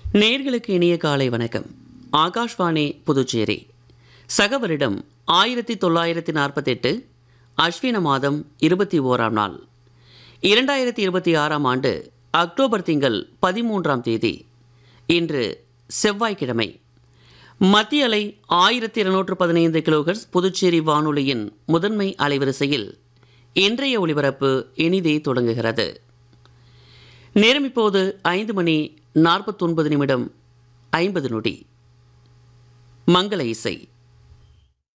நேர்களுக்கு இனிய காலை வணக்கம் ஆகாஷ்வாணி புதுச்சேரி சகவரிடம் ஆயிரத்தி தொள்ளாயிரத்தி நாற்பத்தெட்டு அஸ்வின மாதம் இருபத்தி ஓராம் நாள் இரண்டாயிரத்தி இருபத்தி ஆறாம் ஆண்டு அக்டோபர் திங்கள் பதிமூன்றாம் தேதி இன்று செவ்வாய்க்கிழமை மத்திய அலை ஆயிரத்தி இருநூற்று பதினைந்து கிலோகர்ஸ் புதுச்சேரி வானொலியின் முதன்மை அலைவரிசையில் இன்றைய ஒளிபரப்பு இனிதே தொடங்குகிறது நேரம் இப்போது ஐந்து மணி நாற்பத்தொன்பது நிமிடம் ஐம்பது நொடி மங்கள இசை